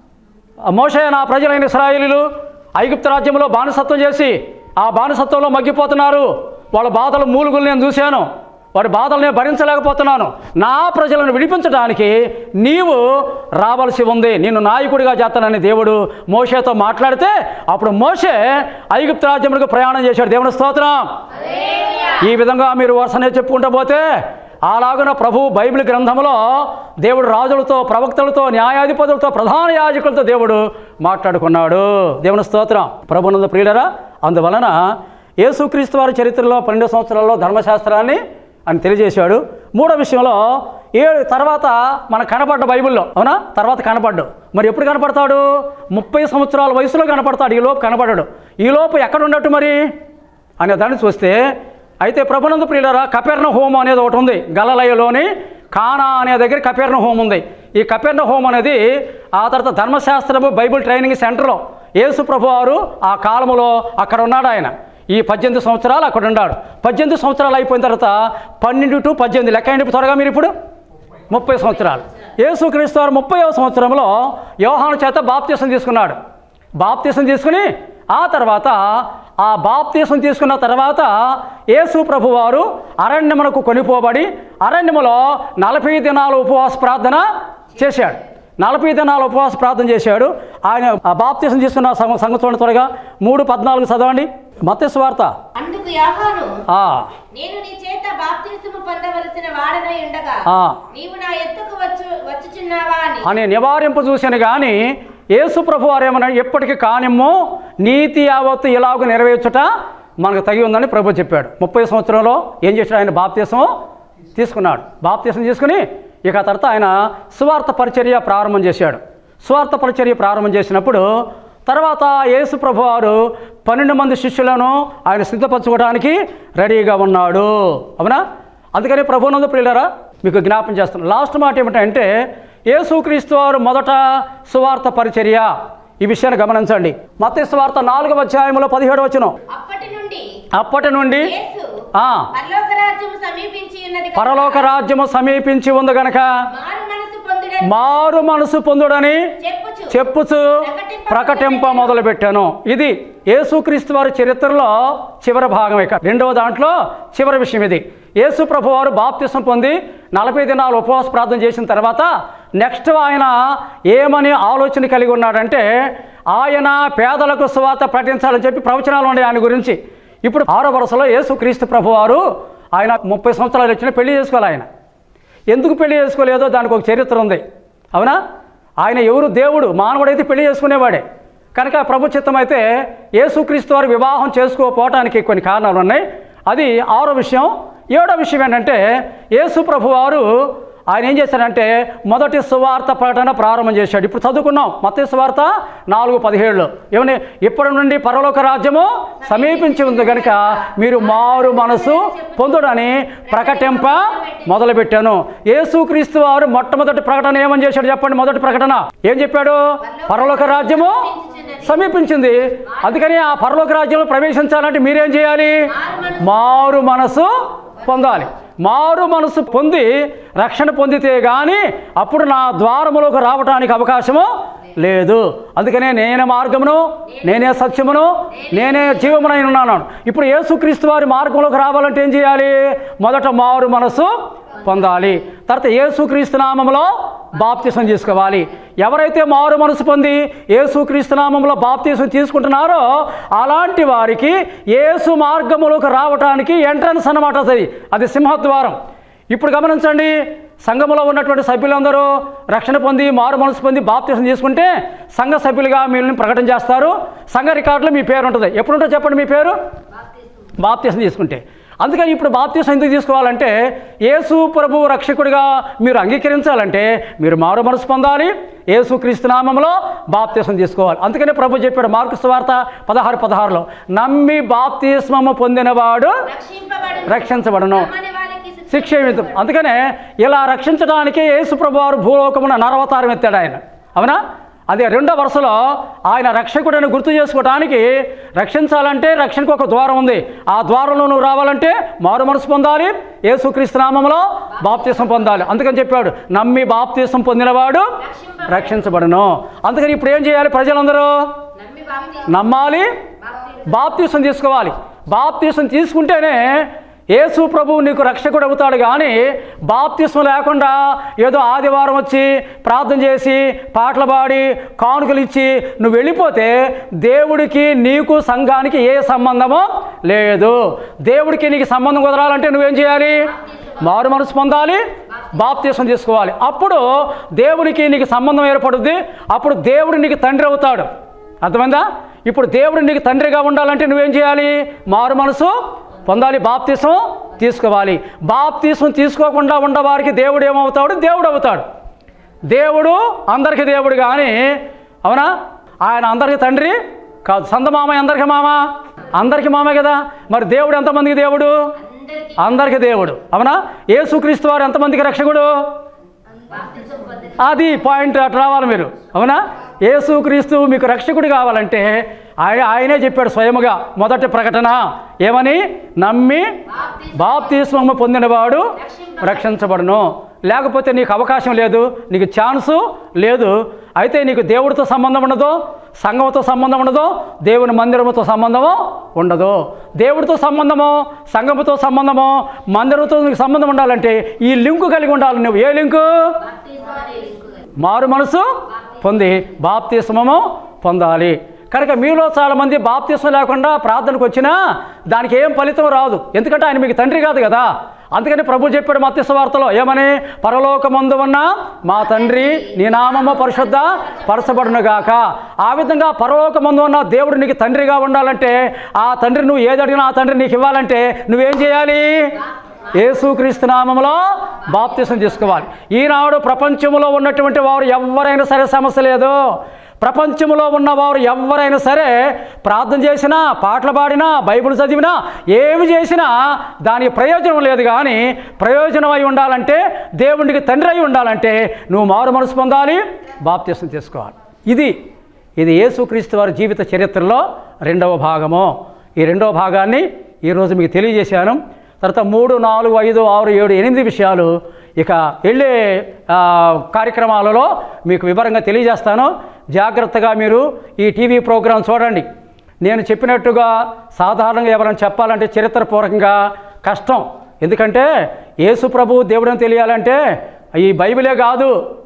ఆ మోషే నా ప్రజలైన ఇస్రాయేలీలు ఐగుప్తు రాజ్యంలో బానిసత్వం చేసి ఆ బానిసత్వంలో మగ్గిపోతున్నారు వాళ్ళ బాధలు మూలుగులు నేను చూశాను వారి బాధలు నేను భరించలేకపోతున్నాను నా ప్రజలను విడిపించడానికి నీవు రావలసి ఉంది నిన్ను నాయకుడిగా చేస్తానని దేవుడు మోషేతో మాట్లాడితే అప్పుడు మోషే ఐగుప్తు రాజ్యములకు ప్రయాణం చేశాడు దేవుని స్తోత్రం ఈ విధంగా మీరు వరుసనే చెప్పుకుంటూ పోతే అలాగున ప్రభు బైబిల్ గ్రంథంలో దేవుడు రాజులతో ప్రవక్తలతో న్యాయాధిపతులతో ప్రధాన యాజకులతో దేవుడు మాట్లాడుకున్నాడు దేవుని స్తోత్రం ప్రభునంద ప్రియులరా అందువలన యేసుక్రీస్తు వారి చరిత్రలో పన్నెండు సంవత్సరాల్లో ధర్మశాస్త్రాన్ని అని తెలియజేశాడు మూడో విషయంలో ఏడు తర్వాత మన కనపడ్డ బైబిల్లో అవునా తర్వాత కనపడ్డు మరి ఎప్పుడు కనపడతాడు ముప్పై సంవత్సరాల వయసులో కనపడతాడు ఈ లోపు కనపడ్డాడు ఈ లోపు ఎక్కడ ఉన్నట్టు మరి అనే దాన్ని చూస్తే అయితే ప్రభునందు ప్రియులరా కపెర్ణ హోమం అనేది ఒకటి ఉంది గలలయలోని కానా అనే దగ్గర కపెర్ణ హోమం ఉంది ఈ కపెర్ణ హోమం అనేది ఆ తర్వాత ధర్మశాస్త్రము బైబిల్ ట్రైనింగ్ సెంటర్లో యేసు ప్రభు వారు ఆ కాలములో అక్కడ ఉన్నాడు ఆయన ఈ పద్దెనిమిది సంవత్సరాలు అక్కడ ఉన్నాడు పద్దెనిమిది సంవత్సరాలు అయిపోయిన తర్వాత పన్నెండు టు పద్దెనిమిది లెక్క అయింది త్వరగా మీరు ఇప్పుడు ముప్పై సంవత్సరాలు యేసుక్రీస్తు వారు ముప్పైవ సంవత్సరంలో యోహాను చేత బాప్తీసం తీసుకున్నాడు బాప్తీసం తీసుకుని ఆ తర్వాత ఆ బాప్తీసం తీసుకున్న తర్వాత యేసు ప్రభు వారు అరణ్యమునకు కొనిపోబడి అరణ్యములో నలభై దినాలు ఉపవాస ప్రార్థన చేశాడు నలభై దినాలు ఉపవాస ప్రార్థన చేశాడు ఆయన ఆ బాప్తీసం తీసుకున్న సంగ సంగతి చూడండి త్వరగా మూడు పద్నాలుగు చదవండి మత్స్సు వార్త అందుకు యాహాను ఆ, నేను నీ చేత బాప్తిస్మము పొందవలసిన వాడనై ఉండగా ఆ. నీవు నా ఎత్తుకు వచ్చు వచ్చుచున్నావా అని అని నివారింపు చూశాను కానీ యేసు ప్రభు వారు ఏమన్నా ఎప్పటికీ కానిమ్ము నీతి యావత్తు ఇలాగ నెరవేర్చుట మనకు తగి ఉందని ప్రభు చెప్పాడు ముప్పై సంవత్సరంలో ఏం చేశాడు ఆయన బాప్తీసం తీసుకున్నాడు బాప్తీసం తీసుకుని ఇక ఆ తర్వాత ఆయన సువార్త పరిచర్య ప్రారంభం చేశాడు సువార్త పరిచర్య ప్రారంభం చేసినప్పుడు తర్వాత యేసు ప్రభు వారు పన్నెండు మంది శిష్యులను ఆయన సిద్ధపరచుకోవడానికి రెడీగా ఉన్నాడు అవునా అందుకని ప్రభునందు ప్రియులరా మీకు జ్ఞాపం చేస్తున్నాను లాస్ట్ మాట ఏమిటంటే యేసుక్రీస్తు వారు మొదట సువార్త పరిచర్య ఈ విషయాన్ని గమనించండి మత సువార్త నాలుగవ అధ్యాయంలో పదిహేడు వచ్చిన అప్పటి నుండి అప్పటి నుండి యేసు ఆ, పరలోక రాజ్యము సమీపించి ఉన్నది కనుక పరలోక రాజ్యము సమీపించి ఉంది గనక మారు మనసు పొందుడని మారు మనసు పొందుడని చెప్పుచు చెప్పుచు ప్రకటింప మొదలుపెట్టాను ఇది యేసుక్రీస్తు వారి చరిత్రలో చివరి భాగం ఇక రెండవ దాంట్లో చివరి విషయం ఇది యేసు ప్రభు వారు బాప్తిసం పొంది నలభై దినాలు ఉపవాస ప్రార్థన చేసిన తర్వాత నెక్స్ట్ ఆయన ఏమని ఆలోచన కలిగి ఉన్నాడంటే ఆయన పేదలకు స్వాత ప్రకటించాలని చెప్పి ప్రవచనాలు ఉన్నాయి ఆయన గురించి ఇప్పుడు ఆరో వరుసలో యేసు క్రీస్తు ప్రభువారు ఆయన ముప్పై సంవత్సరాలు వచ్చిన పెళ్లి చేసుకోవాలి ఆయన ఎందుకు పెళ్లి చేసుకోలేదో దానికి ఒక చరిత్ర ఉంది అవునా ఆయన ఎవరు దేవుడు మానవుడైతే పెళ్లి చేసుకునేవాడే కనుక ప్రభు చిత్తం అయితే యేసుక్రీస్తు వారు వివాహం చేసుకోకపోవటానికి కొన్ని కారణాలు ఉన్నాయి అది ఆరో విషయం ఏడో విషయం ఏంటంటే యేసు ప్రభు వారు ఆయన ఏం చేశాడంటే మొదటి సువార్త ప్రకటన ప్రారంభం చేశాడు ఇప్పుడు చదువుకున్నాం మొదటి సువార్త నాలుగు పదిహేడులో ఏమని ఇప్పటి నుండి పరలోక రాజ్యము సమీపించి ఉంది కనుక మీరు మారు మనసు పొందుడని ప్రకటింప మొదలుపెట్టాను యేసుక్రీస్తు వారు మొట్టమొదటి ప్రకటన ఏమని చేశాడు చెప్పండి మొదటి ప్రకటన ఏం చెప్పాడు పరలోక రాజ్యము సమీపించింది అందుకని ఆ పరలోక రాజ్యంలో ప్రవేశించాలంటే మీరేం చేయాలి మారు మనసు పొందాలి మారు మనసు పొంది రక్షణ పొందితే కానీ అప్పుడు నా ద్వారములోకి రావడానికి అవకాశము లేదు అందుకనే నేనే మార్గమును నేనే సత్యమును నేనే జీవమునై ఉన్నాను ఇప్పుడు యేసుక్రీస్తు వారి మార్గంలోకి రావాలంటే ఏం చేయాలి మొదట మారు మనసు పొందాలి తర్వాత యేసుక్రీస్తు నామంలో బాప్తిసం తీసుకోవాలి ఎవరైతే మారు మనసు పొంది యేసుక్రీస్తు నామంలో బాప్తిసం తీసుకుంటున్నారో అలాంటి వారికి యేసు మార్గములోకి రావటానికి ఎంట్రన్స్ అన్నమాట అది అది సింహద్వారం ఇప్పుడు గమనించండి సంఘములో ఉన్నటువంటి సభ్యులందరూ రక్షణ పొంది మారు మనసు పొంది బాప్తిసం తీసుకుంటే సంఘ సభ్యులుగా మిమ్మల్ని ప్రకటన చేస్తారు సంఘ రికార్డులో మీ పేరు ఉంటుంది ఎప్పుడు ఉంటుందో చెప్పండి మీ పేరు బాప్తీసం తీసుకుంటే అందుకని ఇప్పుడు బాప్తీసం ఎందుకు తీసుకోవాలంటే యేసు ప్రభు రక్షకుడిగా మీరు అంగీకరించాలంటే మీరు మారు మనసు పొందాలి యేసు క్రీస్తు నామంలో బాప్తీసం తీసుకోవాలి అందుకనే ప్రభు చెప్పాడు మార్కు సువార్త పదహారు పదహారులో నమ్మి బాప్తీస్మము పొందినవాడు రక్షింపబడు రక్షించబడను నమ్మని వారికి శిక్ష శిక్ష ఏమితం అందుకనే ఇలా రక్షించడానికే యేసుప్రభు వారు భూలోకమున నరవతారం ఎత్తాడు ఆయన అవునా అదే రెండో వరుసలో ఆయన రక్షకుడని గుర్తు చేసుకోవడానికి రక్షించాలంటే రక్షణకు ఒక ద్వారం ఉంది ఆ ద్వారంలో నువ్వు రావాలంటే మారు మనసు పొందాలి యేసుక్రీస్తు నామంలో బాప్తీసం పొందాలి అందుకని చెప్పాడు నమ్మి బాప్తీసం పొందినవాడు రక్షించబడును అందుకని ఇప్పుడు ఏం చేయాలి ప్రజలందరూ నమ్మి బాప్తి నమ్మాలి బాప్తీసం తీసుకోవాలి బాప్తీసం తీసుకుంటేనే యేసు ప్రభువు నీకు రక్షకుడు అవుతాడు కానీ బాప్తీసం లేకుండా ఏదో ఆదివారం వచ్చి ప్రార్థన చేసి పాటలు పాడి కానుకలు ఇచ్చి నువ్వు వెళ్ళిపోతే దేవుడికి నీకు సంఘానికి ఏ సంబంధమో లేదు దేవుడికి నీకు సంబంధం కుదరాలంటే నువ్వేం చేయాలి మారు మనసు పొందాలి బాప్తీసం తీసుకోవాలి అప్పుడు దేవునికి నీకు సంబంధం ఏర్పడుద్ది అప్పుడు దేవుడు నీకు తండ్రి అవుతాడు అర్థమైందా ఇప్పుడు దేవుడు నీకు తండ్రిగా ఉండాలంటే నువ్వేం చేయాలి మారు మనసు పొందాలి బాప్తీసం తీసుకోవాలి బాప్తీసం తీసుకోకుండా ఉండవారికి దేవుడు ఏమవుతాడు దేవుడు అవుతాడు దేవుడు అందరికీ దేవుడు కానీ అవునా ఆయన అందరికీ తండ్రి కాదు సంత మామ అందరికీ మామ అందరికీ మామే కదా మరి దేవుడు ఎంతమందికి దేవుడు అందరికీ అందరికీ దేవుడు అవునా యేసుక్రీస్తు వారు ఎంతమందికి రక్షకుడు బాప్తిసం పొందిన అది పాయింట్ అటు రావాలి మీరు అవునా యేసుక్రీస్తు మీకు రక్షకుడు కావాలంటే ఆయన ఆయనే చెప్పాడు స్వయముగా మొదటి ప్రకటన ఏమని నమ్మి బాప్తిస్మము పొందినవాడు రక్షించబడును లేకపోతే నీకు అవకాశం లేదు నీకు ఛాన్సు లేదు అయితే నీకు దేవుడితో సంబంధం ఉండదు సంఘంతో సంబంధం ఉండదు దేవుని మందిరముతో సంబంధము ఉండదు దేవుడితో సంబంధము సంఘముతో సంబంధము మందిరంతో నీకు సంబంధం ఉండాలంటే ఈ లింకు కలిగి ఉండాలి నువ్వు ఏ లింకు బాప్తిసం అనే లింకు గల. మారు మనసు పొంది బాప్తిస్మము పొందాలి కనుక మీలో చాలామంది బాప్తిస్మం లేకుండా ప్రార్థనకు వచ్చినా దానికి ఏం ఫలితం రాదు ఎందుకంటే ఆయన మీకు తండ్రి కాదు కదా అందుకని ప్రభు చెప్పాడు మత్స్య వార్తలో ఏమని పరలోకమందు ఉన్న మా తండ్రి నీ నామము పరిశుద్ధ పరచబడునుగాక ఆ విధంగా పరలోకమందు ఉన్న దేవుడు నీకు తండ్రిగా ఉండాలంటే ఆ తండ్రి నువ్వు ఏది అడిగినా ఆ తండ్రి నీకు ఇవ్వాలంటే నువ్వేం చేయాలి యేసుక్రీస్తు నామంలో బాప్తిసం తీసుకోవాలి ఈనాడు ప్రపంచంలో ఉన్నటువంటి వారు ఎవరైనా సరే సమస్య లేదు ప్రపంచంలో ఉన్నవారు ఎవరైనా సరే ప్రార్థన చేసినా పాటలు పాడినా బైబిల్ చదివినా ఏమి చేసినా దానికి ప్రయోజనం లేదు కానీ ప్రయోజనం అయి ఉండాలంటే దేవునికి తండ్రి అయి ఉండాలంటే నువ్వు మారు మనసు పొందాలి బాప్తిసం తీసుకోవాలి ఇది ఇది యేసుక్రీస్తు వారి జీవిత చరిత్రలో రెండవ భాగము ఈ రెండవ భాగాన్ని ఈరోజు మీకు తెలియజేశాను తర్వాత మూడు నాలుగు ఐదు ఆరు ఏడు ఎనిమిది విషయాలు ఇక వెళ్ళే ఆ, కార్యక్రమాలలో మీకు వివరంగా తెలియజేస్తాను జాగ్రత్తగా మీరు ఈ టీవీ ప్రోగ్రాం చూడండి నేను చెప్పినట్టుగా సాధారణంగా ఎవరైనా చెప్పాలంటే చరిత్రపూర్వకంగా కష్టం ఎందుకంటే యేసు ప్రభు దేవుడని తెలియాలంటే ఈ బైబిలే కాదు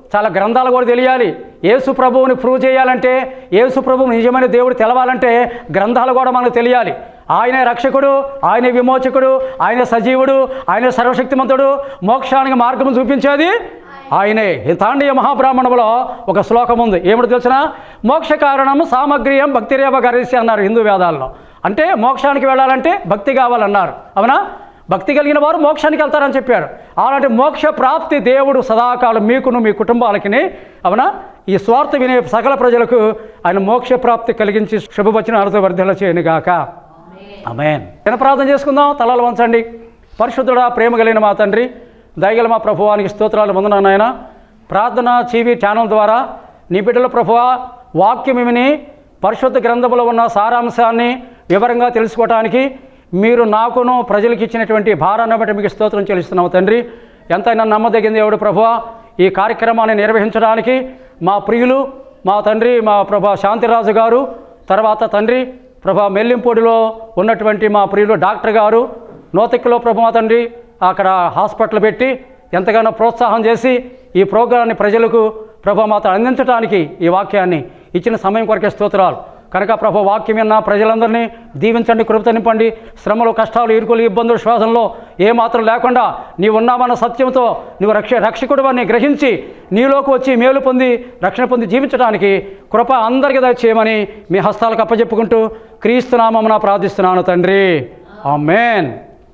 చాలా గ్రంథాలు కూడా తెలియాలి యేసు ప్రభువుని ప్రూవ్ చేయాలంటే యేసు ప్రభువు నిజమైన దేవుడు తెలవాలంటే గ్రంథాలు కూడా మనకు తెలియాలి ఆయనే రక్షకుడు ఆయనే విమోచకుడు ఆయనే సజీవుడు ఆయనే సర్వశక్తిమంతుడు మోక్షానికి మార్గం చూపించేది ఆయనే ఈ తాండీయ మహాబ్రాహ్మణంలో ఒక శ్లోకం ఉంది ఏమిటి తెలిసిన మోక్ష కారణం సామగ్రియం భక్తిరేవ గరిసి అన్నారు హిందూ వేదాల్లో అంటే మోక్షానికి వెళ్ళాలంటే భక్తి కావాలన్నారు అవునా భక్తి కలిగిన వారు మోక్షానికి వెళ్తారని చెప్పాడు అలాంటి మోక్ష ప్రాప్తి దేవుడు సదాకాలం మీకును మీ కుటుంబాలకి అవునా ఈ స్వార్థ వినే సకల ప్రజలకు ఆయన మోక్ష ప్రాప్తి కలిగించి శుభవచనాలతో వర్ధల చేయనుగాక అమేన్ చిన్న ప్రార్థన చేసుకుందాం తలలు వంచండి పరిశుద్ధుడా ప్రేమ కలిగిన మా తండ్రి దయగల మా ప్రభువానికి స్తోత్రాలు పొందున్నాను నాయన ప్రార్థన టీవీ ఛానల్ ద్వారా నీ బిడ్డల ప్రభువా వాక్యం విని పరిశుద్ధ గ్రంథంలో ఉన్న సారాంశాన్ని వివరంగా తెలుసుకోవటానికి మీరు నాకును ప్రజలకు ఇచ్చినటువంటి భారాన్ని బట్టి మీకు స్తోత్రం చెల్లిస్తున్నాము తండ్రి ఎంతైనా నమ్మదగింది దేవుడు ప్రభువా ఈ కార్యక్రమాన్ని నిర్వహించడానికి మా ప్రియులు మా తండ్రి మా ప్రభా శాంతిరాజు గారు తర్వాత తండ్రి ప్రభా మెల్లింపూడిలో ఉన్నటువంటి మా ప్రియులు డాక్టర్ గారు నోతిక్కలో ప్రభు మా తండ్రి అక్కడ హాస్పిటల్ పెట్టి ఎంతగానో ప్రోత్సాహం చేసి ఈ ప్రోగ్రాన్ని ప్రజలకు ప్రభా మాత అందించడానికి ఈ వాక్యాన్ని ఇచ్చిన సమయం కొరకే స్తోత్రాలు కనుక ప్రభు వాక్యం విన్న ప్రజలందరినీ దీవించండి కృపత నింపండి శ్రమలు కష్టాలు ఇరుకులు ఇబ్బందులు శ్వాసంలో ఏమాత్రం లేకుండా నీవు ఉన్నావన్న సత్యంతో నువ్వు రక్ష రక్షకుడు అని గ్రహించి నీలోకి వచ్చి మేలు పొంది రక్షణ పొంది జీవించడానికి కృప అందరికీ దయచేయమని మీ హస్తాలకు అప్పచెప్పుకుంటూ క్రీస్తునామమున ప్రార్థిస్తున్నాను తండ్రి ఆమెన్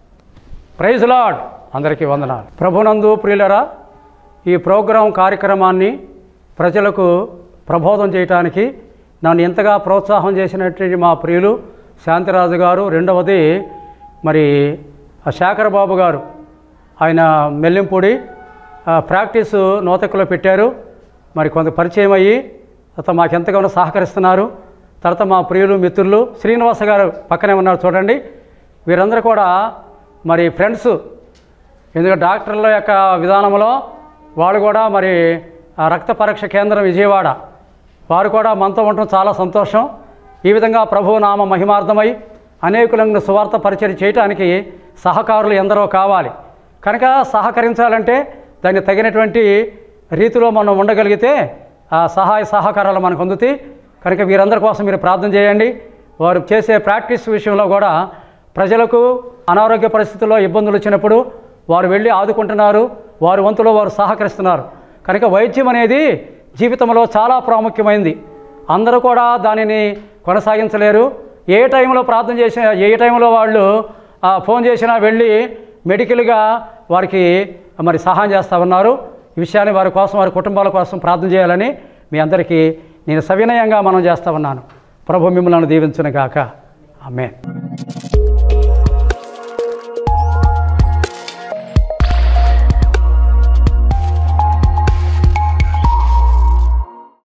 ప్రైజ్ లాడ్ అందరికీ వందనాలు ప్రభునందు ప్రియులరా ఈ ప్రోగ్రాం కార్యక్రమాన్ని ప్రజలకు ప్రబోధం చేయటానికి నన్ను ఎంతగా ప్రోత్సాహం చేసినటువంటి మా ప్రియులు శాంతిరాజు గారు రెండవది మరి ఆ శేఖర్ బాబు గారు ఆయన మెల్లింపూడి ఆ, ప్రాక్టీసు నోతకులో పెట్టారు మరి కొంత పరిచయం అయ్యి తర్వాత మాకు ఎంతగానో సహకరిస్తున్నారు తర్వాత మా ప్రియులు మిత్రులు శ్రీనివాస గారు పక్కనే ఉన్నారు చూడండి వీరందరూ కూడా మరి ఫ్రెండ్స్ ఎందుకంటే డాక్టర్ల యొక్క విధానంలో వాళ్ళు కూడా మరి ఆ రక్త పరీక్ష కేంద్రం విజయవాడ వారు కూడా మనతో ఉండటం చాలా సంతోషం ఈ విధంగా ప్రభు నామ మహిమార్థమై అనేకులను సువార్త పరిచయం చేయటానికి సహకారులు ఎందరో కావాలి కనుక సహకరించాలంటే దాన్ని తగినటువంటి రీతిలో మనం ఉండగలిగితే ఆ సహాయ సహకారాలు మనకు అందుతాయి కనుక వీరందరి కోసం మీరు ప్రార్థన చేయండి వారు చేసే ప్రాక్టీస్ విషయంలో కూడా ప్రజలకు అనారోగ్య పరిస్థితుల్లో ఇబ్బందులు వచ్చినప్పుడు వారు వెళ్ళి ఆదుకుంటున్నారు వారి వంతులో వారు సహకరిస్తున్నారు కనుక వైద్యం అనేది జీవితంలో చాలా ప్రాముఖ్యమైంది అందరూ కూడా దానిని కొనసాగించలేరు ఏ టైంలో ప్రార్థన చేసిన ఏ టైంలో వాళ్ళు ఆ, ఫోన్ చేసినా వెళ్ళి మెడికల్గా వారికి మరి సహాయం చేస్తూ ఉన్నారు ఈ విషయాన్ని వారి కోసం వారి కుటుంబాల కోసం ప్రార్థన చేయాలని మీ అందరికీ నేను సవినయంగా మనం చేస్తూ ఉన్నాను ప్రభు మిమ్మల్ని దీవించును గాక ఆమె